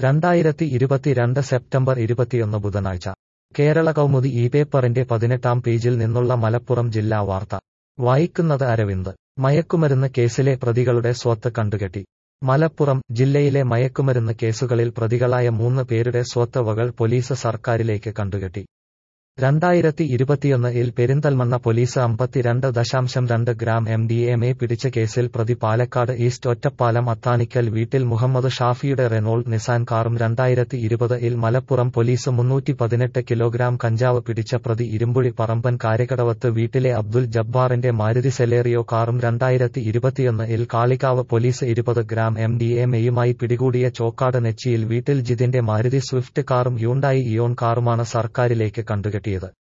രണ്ടായിരത്തി ഇരുപത്തിരണ്ട് സെപ്റ്റംബർ ഇരുപത്തിയൊന്ന് ബുധനാഴ്ച കേരള കൗമുദി ഈ പേപ്പറിന്റെ പതിനെട്ടാം പേജിൽ നിന്നുള്ള മലപ്പുറം ജില്ലാ വാർത്ത വായിക്കുന്നത് അരവിന്ദ് മയക്കുമരുന്ന് കേസിലെ പ്രതികളുടെ സ്വത്ത് കണ്ടുകെട്ടി മലപ്പുറം ജില്ലയിലെ മയക്കുമരുന്ന് കേസുകളിൽ പ്രതികളായ മൂന്ന് പേരുടെ സ്വത്ത് വകൾ പോലീസ് സർക്കാരിലേക്ക് കണ്ടുകെട്ടി രണ്ടായിരത്തി ഇരുപത്തിയൊന്ന് ഇൽ പെരിന്തൽമണ്ണ പോലീസ് അമ്പത്തിരണ്ട് ദശാംശം രണ്ട് gram M D M A പിടിച്ച കേസിൽ പ്രതി പാലക്കാട് ഈസ്റ്റ് ഒറ്റപ്പാലം അത്താണിക്കൽ വീട്ടിൽ മുഹമ്മദ് ഷാഫിയുടെ റെനോൾഡ് നിസാൻ കാറും രണ്ടായിരത്തി ഇരുപത് ഇൽ മലപ്പുറം പോലീസ് മുന്നൂറ്റി പതിനെട്ട് കിലോഗ്രാം കഞ്ചാവ് പിടിച്ച പ്രതി ഇരുമ്പുഴി പറമ്പൻ കാരക്കടവത്ത് വീട്ടിലെ അബ്ദുൽ ജബ്ബാറിന്റെ മാരുതി സെലേറിയോ കാറും രണ്ടായിരത്തി ഇരുപത്തിയൊന്ന് ഇൽ കാളികാവ് പോലീസ് ഇരുപത് ഗ്രാം എം ഡി എം എയുമായി പിടികൂടിയ ചോക്കാട് നെച്ചിയിൽ വീട്ടിൽ ജിതിന്റെ മാരുതി സ്വിഫ്റ്റ് കാറും യൂണ്ടായി ഇയോൺ കാറുമാണ് സർക്കാരിലേക്ക് കണ്ടുകെട്ടിയത്